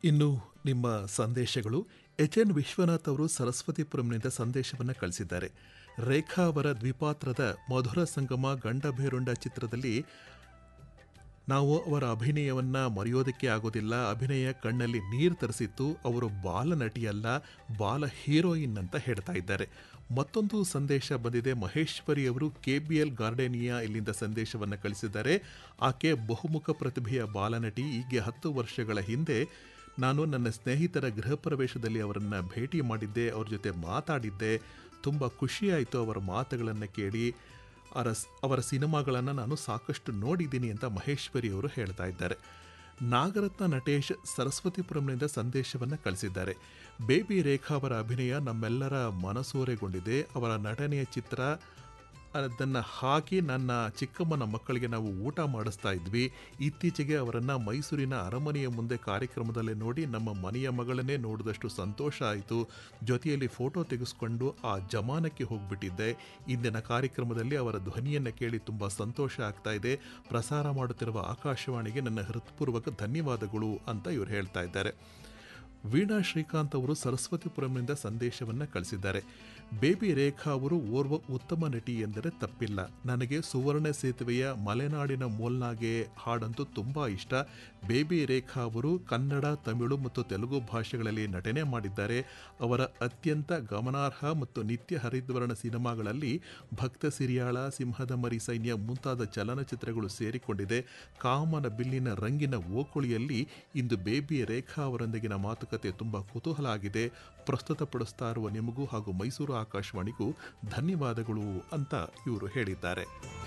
ಇನ್ನು ನಿಮ್ಮ ಸಂದೇಶಗಳು ಎಚ್ ಎನ್ ವಿಶ್ವನಾಥ್ ಅವರು ಸರಸ್ವತಿಪುರಂನಿಂದ ಸಂದೇಶವನ್ನು ಕಳಿಸಿದ್ದಾರೆ ರೇಖಾ ಅವರ ದ್ವಿಪಾತ್ರದ ಮಧುರ ಸಂಗಮ ಗಂಡ ಭೇರುಂಡ ಚಿತ್ರದಲ್ಲಿ ನಾವು ಅವರ ಅಭಿನಯವನ್ನ ಮರೆಯೋದಕ್ಕೆ ಆಗೋದಿಲ್ಲ ಅಭಿನಯ ಕಣ್ಣಲ್ಲಿ ನೀರು ತರಿಸಿತ್ತು ಅವರು ಬಾಲ ನಟಿಯಲ್ಲ ಬಾಲ ಹೀರೋಯಿನ್ ಅಂತ ಹೇಳ್ತಾ ಇದ್ದಾರೆ ಮತ್ತೊಂದು ಸಂದೇಶ ಬಂದಿದೆ ಮಹೇಶ್ವರಿ ಅವರು ಕೆ ಬಿ ಎಲ್ ಗಾರ್ಡೇನಿಯಾ ಇಲ್ಲಿಂದ ಸಂದೇಶವನ್ನು ಕಳಿಸಿದ್ದಾರೆ ಆಕೆ ಬಹುಮುಖ ಪ್ರತಿಭೆಯ ಬಾಲನಟಿ ಹೀಗೆ ಹತ್ತು ವರ್ಷಗಳ ಹಿಂದೆ ನಾನು ನನ್ನ ಸ್ನೇಹಿತರ ಗೃಹ ಪ್ರವೇಶದಲ್ಲಿ ಅವರನ್ನು ಭೇಟಿ ಮಾಡಿದ್ದೆ ಅವ್ರ ಜೊತೆ ಮಾತಾಡಿದ್ದೆ ತುಂಬ ಖುಷಿಯಾಯಿತು ಅವರ ಮಾತುಗಳನ್ನು ಕೇಳಿ ಅವರ ಅವರ ಸಿನಿಮಾಗಳನ್ನು ನಾನು ಸಾಕಷ್ಟು ನೋಡಿದ್ದೀನಿ ಅಂತ ಮಹೇಶ್ವರಿ ಅವರು ಹೇಳ್ತಾ ಇದ್ದಾರೆ ನಾಗರತ್ನ ನಟೇಶ್ ಸರಸ್ವತಿಪುರಂನಿಂದ ಸಂದೇಶವನ್ನು ಕಳಿಸಿದ್ದಾರೆ ಬೇಬಿ ರೇಖಾ ಅವರ ಅಭಿನಯ ನಮ್ಮೆಲ್ಲರ ಮನಸೂರೆಗೊಂಡಿದೆ ಅವರ ನಟನೆಯ ಚಿತ್ರ ಅದನ್ನು ಹಾಕಿ ನನ್ನ ಚಿಕ್ಕಮ್ಮನ ಮಕ್ಕಳಿಗೆ ನಾವು ಊಟ ಮಾಡಿಸ್ತಾ ಇದ್ವಿ ಇತ್ತೀಚೆಗೆ ಅವರನ್ನು ಮೈಸೂರಿನ ಅರಮನೆಯ ಮುಂದೆ ಕಾರ್ಯಕ್ರಮದಲ್ಲಿ ನೋಡಿ ನಮ್ಮ ಮನೆಯ ಮಗಳನ್ನೇ ನೋಡಿದಷ್ಟು ಸಂತೋಷ ಆಯಿತು ಜೊತೆಯಲ್ಲಿ ಫೋಟೋ ತೆಗೆಸ್ಕೊಂಡು ಆ ಜಮಾನಕ್ಕೆ ಹೋಗ್ಬಿಟ್ಟಿದ್ದೆ ಇಂದಿನ ಕಾರ್ಯಕ್ರಮದಲ್ಲಿ ಅವರ ಧ್ವನಿಯನ್ನು ಕೇಳಿ ತುಂಬ ಸಂತೋಷ ಆಗ್ತಾ ಇದೆ ಪ್ರಸಾರ ಮಾಡುತ್ತಿರುವ ಆಕಾಶವಾಣಿಗೆ ನನ್ನ ಹೃತ್ಪೂರ್ವಕ ಧನ್ಯವಾದಗಳು ಅಂತ ಇವರು ಹೇಳ್ತಾ ಇದ್ದಾರೆ ವೀಣಾ ಶ್ರೀಕಾಂತ್ ಅವರು ಸರಸ್ವತಿಪುರಂನಿಂದ ಸಂದೇಶವನ್ನು ಕಳಿಸಿದ್ದಾರೆ ಬೇಬಿ ರೇಖಾ ಅವರು ಓರ್ವ ಉತ್ತಮ ನಟಿ ಎಂದರೆ ತಪ್ಪಿಲ್ಲ ನನಗೆ ಸುವರ್ಣ ಸೇತುವೆಯ ಮಲೆನಾಡಿನ ಮೋಲ್ನಾಗೆ ಹಾಡಂತೂ ತುಂಬ ಇಷ್ಟ ಬೇಬಿ ರೇಖಾ ಅವರು ಕನ್ನಡ ತಮಿಳು ಮತ್ತು ತೆಲುಗು ಭಾಷೆಗಳಲ್ಲಿ ನಟನೆ ಮಾಡಿದ್ದಾರೆ ಅವರ ಅತ್ಯಂತ ಗಮನಾರ್ಹ ಮತ್ತು ನಿತ್ಯ ಹರಿದ್ವರ್ಣ ಸಿನಿಮಾಗಳಲ್ಲಿ ಭಕ್ತ ಸಿರಿಯಾಳ ಸಿಂಹದ ಮರಿ ಸೈನ್ಯ ಮುಂತಾದ ಚಲನಚಿತ್ರಗಳು ಸೇರಿಕೊಂಡಿದೆ ಕಾಮನ ಬಿಲ್ಲಿನ ರಂಗಿನ ಓಕುಳಿಯಲ್ಲಿ ಇಂದು ಬೇಬಿ ರೇಖಾ ಅವರೊಂದಿಗಿನ ಮಾತುಕತೆ ತುಂಬ ಕುತೂಹಲ ಆಗಿದೆ ಪ್ರಸ್ತುತಪಡಿಸ್ತಾ ಇರುವ ನಿಮಗೂ ಹಾಗೂ ಮೈಸೂರು ಆಕಾಶವಾಣಿಗೂ ಧನ್ಯವಾದಗಳು ಅಂತ ಇವರು ಹೇಳಿದ್ದಾರೆ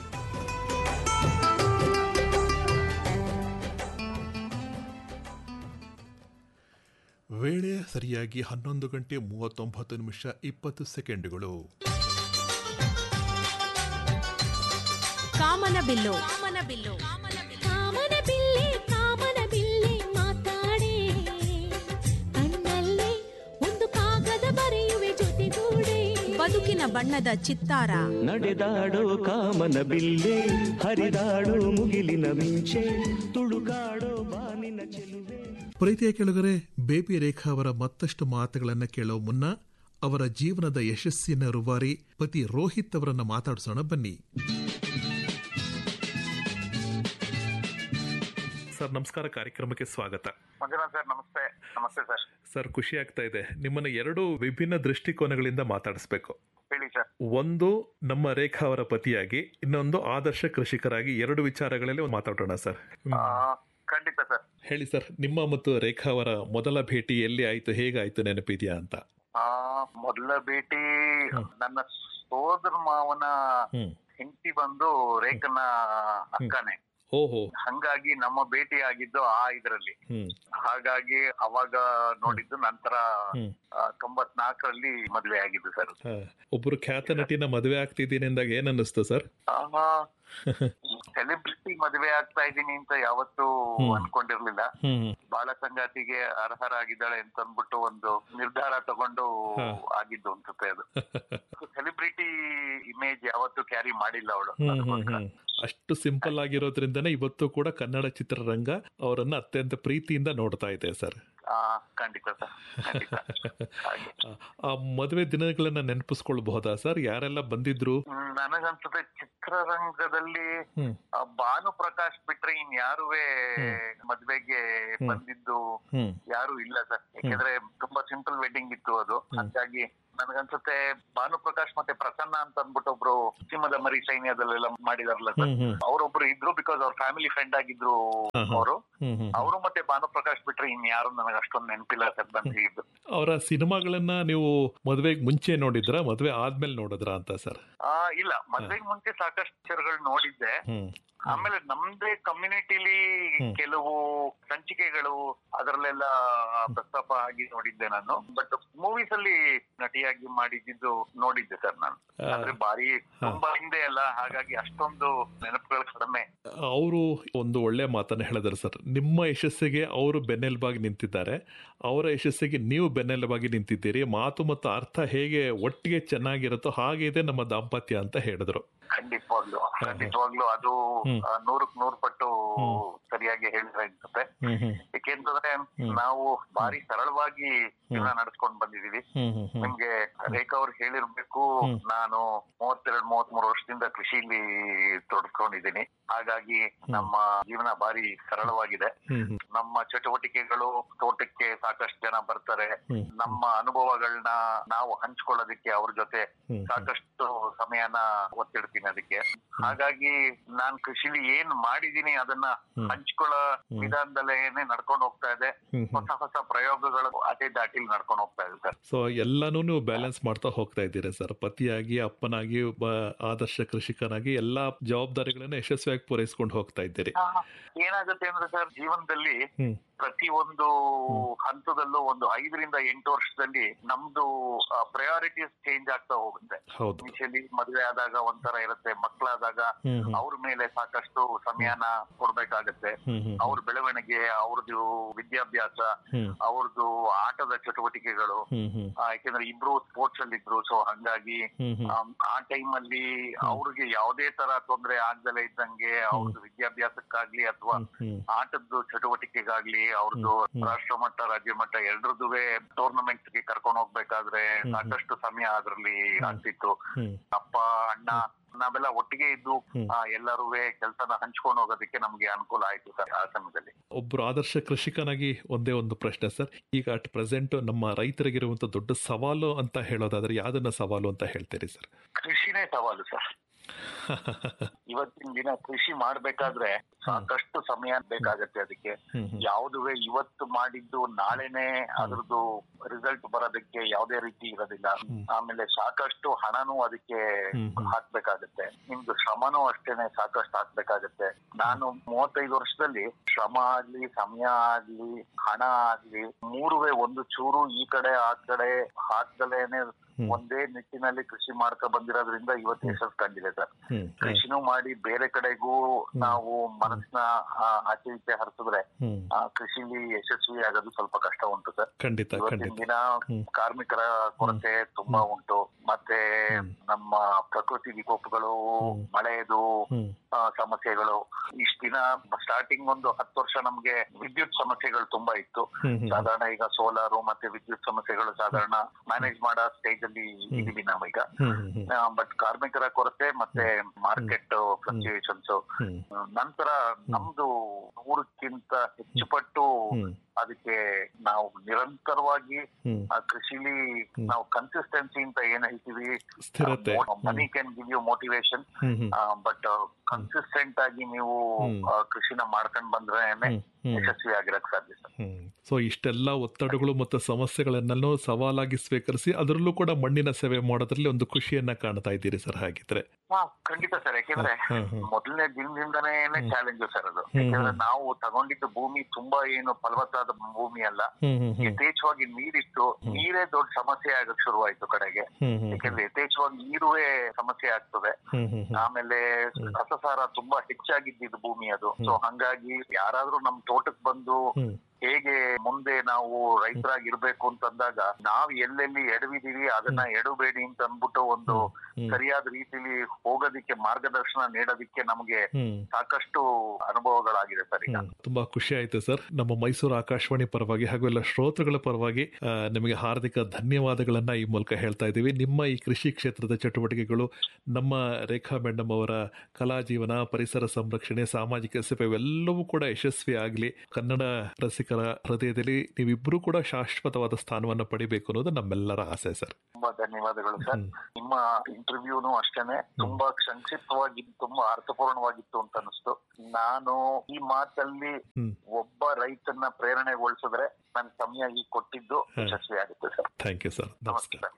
ವೇಳೆ ಸರಿಯಾಗಿ ಹನ್ನೊಂದು ಗಂಟೆ ಮೂವತ್ತೊಂಬತ್ತು ನಿಮಿಷ ಇಪ್ಪತ್ತು ಸೆಕೆಂಡುಗಳು ಕಾಮನ ಬಿಲ್ಲು ಕಾಮನ ಬಿಲ್ಲು ಕಾಮನ ಬಿಲ್ಲೆ ಕಾಮನ ಬಿಲ್ಲೆ ಮಾತಾಡೆ ಕಣ್ಣಲ್ಲೇ ಒಂದು ಕಾಗದ ಬರೆಯುವೆ ಜೊತೆಗೂಡೆ ಬದುಕಿನ ಬಣ್ಣದ ಚಿತ್ತಾರ ನಡೆದಾಡೋ ಕಾಮನ ಬಿಲ್ಲೆ ಹರಿದಾಡೋ ಮುಗಿಲಿನ ಮಿಂಚೆ ತುಳುಕಾಡೋ ಬಾನಿನ ಚೆಲುವೆ ಪ್ರೀತಿಯ ಕೆಳಗರೆ ಬೇಬಿ ರೇಖಾ ಅವರ ಮತ್ತಷ್ಟು ಮಾತುಗಳನ್ನು ಕೇಳೋ ಮುನ್ನ ಅವರ ಜೀವನದ ಯಶಸ್ಸಿನ ರೂವಾರಿ ಪತಿ ರೋಹಿತ್ ಅವರನ್ನ ಮಾತಾಡಿಸೋಣ ಬನ್ನಿ ಸರ್ ನಮಸ್ಕಾರ ಕಾರ್ಯಕ್ರಮಕ್ಕೆ ಸ್ವಾಗತ ಮಂಜುನಾಥ್ ಸರ್ ನಮಸ್ತೆ ನಮಸ್ತೆ ಸರ್ ಸರ್ ಖುಷಿ ಆಗ್ತಾ ಇದೆ ನಿಮ್ಮನ್ನ ಎರಡು ವಿಭಿನ್ನ ದೃಷ್ಟಿಕೋನಗಳಿಂದ ಮಾತಾಡಿಸ್ಬೇಕು ಹೇಳಿ ಸರ್ ಒಂದು ನಮ್ಮ ರೇಖಾ ಅವರ ಪತಿಯಾಗಿ ಇನ್ನೊಂದು ಆದರ್ಶ ಕೃಷಿಕರಾಗಿ ಎರಡು ವಿಚಾರಗಳಲ್ಲಿ ಮಾತಾಡೋಣ ಸರ್ ಆ, ಖಂಡಿತ ಸರ್ ಹೇಳಿ ಸರ್ ನಿಮ್ಮ ಮತ್ತು ರೇಖಾ ಅವರ ಮೊದಲ ಭೇಟಿ ಎಲ್ಲಿ ಆಯ್ತು ಹೇಗಾಯ್ತು ನೆನಪಿದೆಯಾ ಅಂತ ಆ ಮೊದಲ ಭೇಟಿ ನನ್ನ ಸೋದರ ಮಾವನ ಹ್ಮ್ ಹೆಂಡತಿ ಬಂದು ರೇಖನ ಅಕ್ಕನೇ ಓಹೋ ಹಂಗಾಗಿ ನಮ್ಮ ಭೇಟಿ ಆಗಿದ್ದು ಆ ಇದ್ರಲ್ಲಿ ಹ್ಮ್ ಹಾಗಾಗಿ ಅವಾಗ ನೋಡಿದ್ದು ನಂತರ ಹ್ಮ್. ತೊಂಬತ್ನಾಲ್ಕರಲ್ಲಿ ಮದ್ವೆ ಆಗಿದ್ದು ಸರ್ ಹ. ಒಬ್ರು ಖ್ಯಾತ ನಟಿನ ಮದುವೆ ಆಗ್ತಿದ್ದೀನಿ ಅಂದಾಗ ಏನ್ ಅನ್ನಿಸ್ತು ಸರ್ ಸೆಲೆಬ್ರಿಟಿ ಮದ್ವೆ ಆಗ್ತಾ ಇದ್ದೀನಿ ಅಂತ ಯಾವತ್ತೂ ಅನ್ಕೊಂಡಿರ್ಲಿಲ್ಲ ಹ್ಮ್ ಬಾಳ ಸಂಗಾತಿಗೆ ಅರ್ಹರಾಗಿದ್ದಾಳೆ ಅಂತ ಅಂದ್ಬಿಟ್ಟು ಒಂದು ನಿರ್ಧಾರ ತಗೊಂಡು ಹಾ. ಆಗಿದ್ದು ಅನ್ಸುತ್ತೆ ಅದು ಸೆಲೆಬ್ರಿಟಿ ಇಮೇಜ್ ಯಾವತ್ತೂ ಕ್ಯಾರಿ ಮಾಡಿಲ್ಲ ಅವಳು ಹ್ಮ್ ಹ್ಮ್ ಹ್ಮ್ ಅಷ್ಟು ಸಿಂಪಲ್ ಆಗಿರೋದ್ರಿಂದನೇ ಇವತ್ತು ಕೂಡ ಕನ್ನಡ ಚಿತ್ರರಂಗ ಅವರನ್ನ ಅತ್ಯಂತ ಪ್ರೀತಿಯಿಂದ ನೋಡ್ತಾ ಇದೆ ಸರ್ ಆ, ಖಂಡಿತ ಸರ್ ಖಂಡಿತ ಹಾಗೆ. ಆ- ಆ ಮದುವೆ ದಿನಗಳನ್ನ ನೆನಪಿಸ್ಕೊಳ್ಬಹುದಾ ಸರ್ ಯಾರೆಲ್ಲ ಬಂದಿದ್ರು ಹ್ಮ್, ನನಗನ್ಸುತ್ತೆ ಚಿತ್ರರಂಗದಲ್ಲಿ ಹ್ಮ್ ಆ, ಭಾನು ಪ್ರಕಾಶ್ ಬಿಟ್ರೆ ಇನ್ ಯಾರುವೆ ಮದ್ವೆಗೆ ಬಂದಿದ್ದು ಹ್ಮ್ ಯಾರು ಇಲ್ಲ ಸರ್ ಯಾಕಂದ್ರೆ ತುಂಬಾ ಸಿಂಪಲ್ ವೆಡ್ಡಿಂಗ್ ಇತ್ತು ಅದು ಹಾಗಾಗಿ ನನಗನ್ಸುತ್ತೆ ಭಾನು ಪ್ರಕಾಶ್ ಮತ್ತೆ ಪ್ರಸನ್ನ ಅಂತ ಅಂದ್ಬಿಟ್ಟು ಒಬ್ರು ಸಿಂಹದ ಮರಿ ಸೈನ್ಯದಲ್ಲೆಲ್ಲ ಮಾಡಿದಾರಲ್ಲ ಸರ್ ಹ್ಮ್ ಹ್ಮ್ ಅವರೊಬ್ರು ಇದ್ರು ಬಿಕಾಸ್ ಅವ್ರ ಫ್ಯಾಮಿಲಿ ಫ್ರೆಂಡ್ ಆಗಿದ್ರು ಹಾ, ಹಾ. ಅವರು ಹ್ಮ್ ಹ್ಮ್ ಅವರು ಮತ್ತೆ ಭಾನು ಪ್ರಕಾಶ್ ಬಿಟ್ರೆ ಇನ್ ಯಾರು ನನಗೆ ಅಷ್ಟೊಂದು ನೆನಪಿಲ್ಲ ಸರ್ ಬಂದಿದ್ದು ಅವರ ಸಿನಿಮಾಗಳನ್ನ ನೀವು ಮದುವೆಗೆ ಮುಂಚೆ ನೋಡಿದ್ರಾ ಮದುವೆ ಆದ್ಮೇಲೆ ನೋಡಿದ್ರಾ ಅಂತ ಸರ್ ಆ ಇಲ್ಲ ಮದ್ವೆಗ್ ಮುಂಚೆ ಸಾಕಷ್ಟು ಪಿಕ್ಚರ್ಗಳು ನೋಡಿದ್ದೆ ಹ್ಮ್ ಆಮೇಲೆ ನಮ್ದೇ ಕಮ್ಯುನಿಟಿಲಿ ಕೆಲವು ಸಂಚಿಕೆಗಳು ಅದರಲ್ಲೆಲ್ಲ ಪ್ರಸ್ತಾಪ ಆಗಿ ನೋಡಿದ್ದೆ ನಾನು ಬಟ್ ಮೂವೀಸ್ ಅಲ್ಲಿ ನಟಿಯಾಗಿ ಮಾಡಿದ್ದು ನೋಡಿದ್ದೆ ಸರ್ ನಾನು ಆ. ಅಂದ್ರೆ ಬಾರಿ ತುಂಬಾ ಹಿಂದೆ ಅಲ್ಲ ಹಾಗಾಗಿ ಅಷ್ಟೊಂದು ನೆನಪುಗಳು ಕಡಿಮೆ ಅವರು ಒಂದು ಒಳ್ಳೆ ಮಾತನ್ನ ಹೇಳಿದ್ರು ಸರ್ ನಿಮ್ಮ ಯಶಸ್ಸಿಗೆ ಅವರು ಬೆನ್ನೆಲುಬಾಗಿ ನಿಂತಿದ್ದಾರೆ ಅವರ ಯಶಸ್ಸಿಗೆ ನೀವು ಬೆನ್ನೆಲುಬಾಗಿ ನಿಂತಿದ್ದೀರಿ ಮಾತು ಮತ್ತು ಅರ್ಥ ಹೇಗೆ ಒಟ್ಟಿಗೆ ಚೆನ್ನಾಗಿರುತ್ತೋ ಹಾಗೆ ಇದೆ ನಮ್ಮ ದಾಂಪತ್ಯ ಅಂತ ಹೇಳಿದ್ರು ಖಂಡಿತವಾಗ್ಲು ಖಂಡಿತವಾಗ್ಲು ಅದು ಆ, ನೂರಕ್ ನೂರ್ ಪಟ್ಟು ಸರಿಯಾಗಿ ಹೇಳಿದ್ರೆ ಅನ್ಸುತ್ತೆ ಹ್ಮ್ ಹ್ಮ್ ಯಾಕೆಂತಂದ್ರೆ ನಾವು ಬಾರಿ ಸರಳವಾಗಿ ಜೀವನ ನಡೆಸ್ಕೊಂಡ್ ಬಂದಿದೀವಿ ಹ್ಮ್ ಹ್ಮ್ ಹ್ಮ್ ನಿಮ್ಗೆ ರೇಖಾ ಅವ್ರು ಹೇಳಿರ್ಬೇಕು ನಾನು ಮೂವತ್ತೆರಡು ಮೂವತ್ತ್ ಮೂರು ವರ್ಷದಿಂದ ಕೃಷಿಲಿ ತೊಡಸ್ಕೊಂಡಿದ್ದೀನಿ ಹಾಗಾಗಿ ನಮ್ಮ ಜೀವನ ಬಾರಿ ಸರಳವಾಗಿದೆ ಹ್ಮ್ ಹ್ಮ್ ನಮ್ಮ ಚಟುವಟಿಕೆಗಳು ತೋಟಕ್ಕೆ ಸಾಕಷ್ಟು ಜನ ಬರ್ತಾರೆ ಹ್ಮ್. ನಮ್ಮ ಅನುಭವಗಳನ್ನ ನಾವು ಹಂಚ್ಕೊಳ್ಳೋದಕ್ಕೆ ಅವ್ರ ಜೊತೆ ಹ್ಮ್. ಸಾಕಷ್ಟು ಸಮಯನ ಒತ್ತಿಡ್ತೀನಿ ಅದಕ್ಕೆ ಹಾಗಾಗಿ ನಾನ್ ಕೃಷಿಲಿ ಏನ್ ಮಾಡಿದೀನಿ ಅದನ್ನ ಹ್ಮ್. ಹಂಚ್ಕೊಳ್ಳೋ ವಿಧಾನದಲ್ಲೇನೆ ನಡ್ಕೊಂಡು ಹೋಗ್ತಾ ಇದೆ ಹ್ಮ್ ಹ್ಮ್ ಹೊಸ ಹೊಸ ಪ್ರಯೋಗಗಳು ಅದೇ ದಾಟಿಲ್ ನಡ್ಕೊಂಡು ಹೋಗ್ತಾ ಇದೆ ಸರ್ ಸೊ ಎಲ್ಲಾನು ನೀವು ಬ್ಯಾಲೆನ್ಸ್ ಮಾಡ್ತಾ ಹೋಗ್ತಾ ಇದ್ದೀರಾ ಸರ್ ಪತಿಯಾಗಿ ಅಪ್ಪನಾಗಿ ಒಬ್ಬ ಆದರ್ಶ ಕೃಷಿಕನಾಗಿ ಎಲ್ಲಾ ಜವಾಬ್ದಾರಿಗಳನ್ನ ಯಶಸ್ವಿಯಾಗಿ ಪೂರೈಸ್ಕೊಂಡು ಹೋಗ್ತಾ ಇದ್ದೀರಿ ಏನಾಗುತ್ತೆ ಅಂದ್ರೆ ಸರ್ ಜೀವನದಲ್ಲಿ ಹ್ಮ್ ಪ್ರತಿ ಒಂದು ಹಂತದಲ್ಲೂ ಒಂದು ಐದರಿಂದ ಎಂಟು ವರ್ಷದಲ್ಲಿ ನಮ್ದು ಪ್ರಯಾರಿಟೀಸ್ ಚೇಂಜ್ ಆಗ್ತಾ ಹೋಗುತ್ತೆ ಹೌದು ಇನಿಷಿಯಲಿ ಮದುವೆ ಆದಾಗ ಒಂಥರ ಇರುತ್ತೆ ಮಕ್ಕಳಾದಾಗ ಹ್ಮ್ ಹ್ಮ್ ಅವ್ರ ಮೇಲೆ ಸಾಕಷ್ಟು ಸಮಯನ ಕೊಡ್ಬೇಕಾಗತ್ತೆ ಹ್ಮ್ ಹ್ಮ್ ಅವ್ರ ಬೆಳವಣಿಗೆ ಅವ್ರದ್ದು ವಿದ್ಯಾಭ್ಯಾಸ ಹ್ಮ್ ಅವ್ರದ್ದು ಆಟದ ಚಟುವಟಿಕೆಗಳು ಹ್ಮ್ ಹ್ಮ್ ಆ, ಯಾಕೆಂದ್ರೆ ಇಬ್ರು ಸ್ಪೋರ್ಟ್ಸ್ ಅಲ್ಲಿ ಇದ್ರು ಸೊ ಹಂಗಾಗಿ ಹ್ಮ್ ಹ್ಮ್ ಆಮ್, ಆ ಟೈಮ್ ಅಲ್ಲಿ ಅವ್ರಿಗೆ ಯಾವುದೇ ತರ ತೊಂದರೆ ಆಗ್ದಲೇ ಇದ್ದಂಗೆ ಅವ್ರದ್ದು ವಿದ್ಯಾಭ್ಯಾಸಕ್ಕಾಗ್ಲಿ ಅಥವಾ ಹ್ಮ್ ಆಟದ್ದು ಚಟುವಟಿಕೆಗಾಗ್ಲಿ ಅವ್ರದ್ದು ಹ್ಮ್. ರಾಷ್ಟ್ರ ಮಟ್ಟ ರಾಜ್ಯ ಮಟ್ಟ ಎರಡರದುವೆ ಟೂರ್ನಮೆಂಟ್ಸ್ ಗೆ ಕರ್ಕೊಂಡು ಹೋಗ್ಬೇಕಾದ್ರೆ ಹ್ಮ್. ಸಾಕಷ್ಟು ಸಮಯ ಅದ್ರಲ್ಲಿ ಆಗ್ತಿತ್ತು ಹ್ಮ್ ಅಪ್ಪ ಅಣ್ಣ ನಾವೆಲ್ಲ ಒಟ್ಟಿಗೆ ಇದ್ದು ಹ್ಮ್. ಎಲ್ಲರೂ ಕೆಲಸನ ಹಂಚ್ಕೊಂಡು ಹೋಗೋದಕ್ಕೆ ನಮ್ಗೆ ಅನುಕೂಲ ಆಯ್ತು ಸರ್ ಆ ಸಮಯದಲ್ಲಿ ಒಬ್ರು ಆದರ್ಶ ಕೃಷಿಕನಾಗಿ ಒಂದೇ ಒಂದು ಪ್ರಶ್ನೆ ಸರ್ ಈಗ ಅಟ್ ಪ್ರೆಸೆಂಟ್ ನಮ್ಮ ರೈತರಿಗಿರುವಂತ ದೊಡ್ಡ ಸವಾಲು ಅಂತ ಹೇಳೋದಾದ್ರೆ ಯಾವ್ದನ್ನ ಸವಾಲು ಅಂತ ಹೇಳ್ತೀರಿ ಸರ್ ಕೃಷಿನೇ ಸವಾಲು ಸರ್ ಇವತ್ತಿನ ದಿನ ಕೃಷಿ ಮಾಡ್ಬೇಕಾದ್ರೆ ಸಾಕಷ್ಟು ಸಮಯ ಬೇಕಾಗತ್ತೆ ಅದಕ್ಕೆ ಹ್ಮ್ ಹ್ಮ್ ಯಾವುದುವೆ ಇವತ್ತು ಮಾಡಿದ್ದು ನಾಳೆನೆ ಅದ್ರದ್ದು ರಿಸಲ್ಟ್ ಬರೋದಕ್ಕೆ ಯಾವುದೇ ರೀತಿ ಇರೋದಿಲ್ಲ ಹ್ಮ್. ಆಮೇಲೆ ಸಾಕಷ್ಟು ಹಣನೂ ಅದಕ್ಕೆ ಹ್ಮ್ ಹ್ಮ್. ಹಾಕ್ಬೇಕಾಗತ್ತೆ ನಿಮ್ದು ಶ್ರಮನೂ ಅಷ್ಟೇನೆ ಸಾಕಷ್ಟು ಹಾಕ್ಬೇಕಾಗತ್ತೆ ನಾನು ಮೂವತ್ತೈದು ವರ್ಷದಲ್ಲಿ ಶ್ರಮ ಆಗ್ಲಿ ಸಮಯ ಆಗ್ಲಿ ಹಣ ಆಗ್ಲಿ ಮೂರುವೆ ಒಂದು ಚೂರು ಈ ಕಡೆ ಆ ಕಡೆ ಹಾಕ್ದಲೇನೆ ಹ್ಮ್. ಒಂದೇ ನಿಟ್ಟಿನಲ್ಲಿ ಕೃಷಿ ಮಾಡ್ಕೊ ಬಂದಿರೋದ್ರಿಂದ ಇವತ್ತು ಯಶಸ್ಸು ಕಂಡಿದೆ ಸರ್ ಹ್ಮ್ ಹ್ಮ್ ಕೃಷಿನೂ ಮಾಡಿ ಬೇರೆ ಕಡೆಗೂ ನಾವು ಮನಸ್ಸನ್ನ ಆ, ಆಚೆ ಈಚೆ ಹರಿಸಿದ್ರೆ ಹ್ಮ್ ಆ, ಕೃಷಿಲಿ ಯಶಸ್ವಿ ಆಗೋದು ಸ್ವಲ್ಪ ಕಷ್ಟ ಉಂಟು ಸರ್ ಖಂಡಿತ ಇವತ್ತಿನ ಖಂಡಿತ ದಿನ ಹ್ಮ್. ಕಾರ್ಮಿಕರ ಕೊರತೆ ತುಂಬಾ ಉಂಟು ಮತ್ತೆ ಹ್ಮ್. ನಮ್ಮ ಪ್ರಕೃತಿ ವಿಕೋಪಗಳು ಹ್ಮ್. ಮಳೆದು ಹ್ಮ್ ಆ, ಸಮಸ್ಯೆಗಳು ಇಷ್ಟ ದಿನ ಸ್ಟಾರ್ಟಿಂಗ್ ಒಂದು ಹತ್ತು ವರ್ಷ ನಮ್ಗೆ ವಿದ್ಯುತ್ ಸಮಸ್ಯೆಗಳು ತುಂಬಾ ಇತ್ತು ಹ್ಮ್ ಹ್ಮ್ ಸಾಧಾರಣ ಈಗ ಸೋಲಾರು ಮತ್ತೆ ವಿದ್ಯುತ್ ಸಮಸ್ಯೆಗಳು ಸಾಧಾರಣ ಮ್ಯಾನೇಜ್ ಮಾಡೋ ಸ್ಟೇಜ್ ಅಲ್ಲಿ ಇದೀವಿ ನಾವೀಗ ಹ್ಮ್ ಹ್ಮ್ ಹ್ಮ್ ಬಟ್ ಕಾರ್ಮಿಕರ ಕೊರತೆ ಮತ್ತೆ ಮಾರ್ಕೆಟ್ ಫ್ಲಕ್ಚುಯೇಷನ್ಸ್ ಹ್ಮ್ ನಂತರ ನಮ್ದು ನೂರಕ್ಕಿಂತ ಹೆಚ್ಚು ಪಟ್ಟು ಹ್ಮ್ ಅದಕ್ಕೆ ನಾವು ನಿರಂತರವಾಗಿ ಹ್ಮ್ ಆ ಕೃಷಿಲಿ ನಾವು ಕನ್ಸಿಸ್ಟೆನ್ಸಿ ಅಂತ ಏನ್ ಹೇಳ್ತೀವಿ ಸ್ಥಿರತೆ money can give you motivation hmm hmm but consistent ಆಗಿ ನೀವು ಹ್ಮ್. ಆ, ಕೃಷಿನ ಮಾಡ್ಕೊಂಡ್ ಬಂದ್ರೇನೆ ಹ್ಮ್ ಹ್ಮ್ ಯಶಸ್ವಿ ಆಗಿರಕ್ ಸಾಧ್ಯ ಸರ್ ಹ್ಮ್ ಸೊ ಇಷ್ಟೆಲ್ಲ ಒತ್ತಡಗಳು ಮತ್ತು ಸಮಸ್ಯೆಗಳನ್ನೆಲ್ಲೂ ಸವಾಲಾಗಿ ಸ್ವೀಕರಿಸಿ ಅದರಲ್ಲೂ ಕೂಡ ಮಣ್ಣಿನ ಸೇವೆ ಮಾಡೋದ್ರಲ್ಲಿ ಒಂದು ಖುಷಿಯನ್ನ ಕಾಣ್ತಾ ಇದ್ದೀರಿ ಸರ್ ಹಾಗಿದ್ರೆ ಹಾ ಖಂಡಿತ ಸರ್ ಯಾಕೆಂದ್ರೆ ಹ್ಮ್ ಹ್ಮ್ ಮೊದಲನೇ ದಿನದಿಂದನೇ ಚಾಲೆಂಜ್ ಸರ್ ಅದು ಹ್ಮ್, ಯಾಕಂದ್ರೆ ಹ್ಮ್. ನಾವು ತಗೊಂಡಿದ್ದ ಭೂಮಿ ತುಂಬಾ ಏನು ಫಲವತ್ತಾದ ಭೂಮಿ ಅಲ್ಲ ಹ್ಮ್ ಹ್ಮ್ ಹ್ಮ್ ಯಥೇಚ್ಛವಾಗಿ ನೀರಿತ್ತು ನೀರೇ ದೊಡ್ಡ ಸಮಸ್ಯೆ ಆಗಕ್ ಶುರುವಾಯ್ತು ಕಡೆಗೆ ಹ್ಮ್ ಹ್ಮ್ ಯಾಕೆಂದ್ರೆ ಯಥೇಚ್ಛವಾಗಿ ನೀರುವೇ ಸಮಸ್ಯೆ ಆಗ್ತದೆ ಹ್ಮ್ ಹ್ಮ್ ಹ್ಮ್ ಆಮೇಲೆ ರಸಸಾರ ತುಂಬಾ ಹೆಚ್ಚಾಗಿದ್ದಿದ್ದು ಭೂಮಿ ಅದು ಸೊ ಹಂಗಾಗಿ ಯಾರಾದ್ರೂ ನಮ್ ತೋಟಕ್ ಬಂದು ಹ್ಮ್ ಹೇಗೆ ಮುಂದೆ ನಾವು ರೈತರಾಗಿರ್ಬೇಕು ಅಂತಂದಾಗ ನಾವ್ ಎಲ್ಲೆಲ್ಲಿ ಎಡವಿದೀವಿ ಅದನ್ನ ಎಡಬೇಡಿ ಅಂತ ಅಂದ್ಬಿಟ್ಟು ಒಂದು ಹ್ಮ್. ಸರಿಯಾದ ರೀತಿಲಿ ಹೋಗೋದಿಕ್ಕೆ ಮಾರ್ಗದರ್ಶನ ನೀಡೋದಿಕ್ಕೆ ನಮಗೆ ಹ್ಮ್ ಸಾಕಷ್ಟು ಅನುಭವಗಳಾಗಿದೆ ಸರ್ ಈಗ ಹ್ಮ್. ತುಂಬಾ ಖುಷಿ ಆಯ್ತು ಸರ್ ನಮ್ಮ ಮೈಸೂರು ಆಕಾಶವಾಣಿ ಪರವಾಗಿ ಹಾಗೂ ಎಲ್ಲ ಶ್ರೋತೃಗಳ ಪರವಾಗಿ ಆ, ನಿಮಗೆ ಹಾರ್ದಿಕ ಧನ್ಯವಾದಗಳನ್ನ ಈ ಮೂಲಕ ಹೇಳ್ತಾ ಇದ್ದೀವಿ ನಿಮ್ಮ ಈ ಕೃಷಿ ಕ್ಷೇತ್ರದ ಚಟುವಟಿಕೆಗಳು ನಮ್ಮ ರೇಖಾ ಮೇಡಮ್ ಅವರ ಕಲಾ ಜೀವನ ಪರಿಸರ ಸಂರಕ್ಷಣೆ ಸಾಮಾಜಿಕ ಸೇವೆ ಇವೆಲ್ಲವೂ ಕೂಡ ಯಶಸ್ವಿ ಆಗಲಿ ಕನ್ನಡ ರಸಿಕರ ಹೃದಯದಲ್ಲಿ ನೀವಿಬ್ಬರೂ ಕೂಡ ಶಾಶ್ವತವಾದ ಸ್ಥಾನವನ್ನು ಪಡಿಬೇಕು ಅನ್ನೋದು ನಮ್ಮೆಲ್ಲರ ಆಸೆ ಸರ್ ತುಂಬಾ ಧನ್ಯವಾದಗಳು ಸರ್ ಹ್ಮ್. ನಿಮ್ಮ ಇಂಟರ್ವ್ಯೂನು ಅಷ್ಟೇನೆ ತುಂಬಾ ಸಂಕ್ಷಿಪ್ತವಾಗಿ ತುಂಬಾ ಅರ್ಥಪೂರ್ಣವಾಗಿತ್ತು ಅಂತ ಅನಿಸ್ತು ನಾನು ಈ ಮಾತಲ್ಲಿ ಹ್ಮ್ ಒಬ್ಬ ರೈತನ್ನ ಪ್ರೇರಣೆಗೊಳಿಸಿದ್ರೆ ನನ್ನ ಸಮಯ ಈಗ ಕೊಟ್ಟಿದ್ದು ಹ್ಮ್. ಯಶಸ್ವಿ ಆಗುತ್ತೆ ಸರ್ ಥ್ಯಾಂಕ್ ಯು ಸರ್ ನಮಸ್ಕಾರ ನಮಸ್ಕಾರ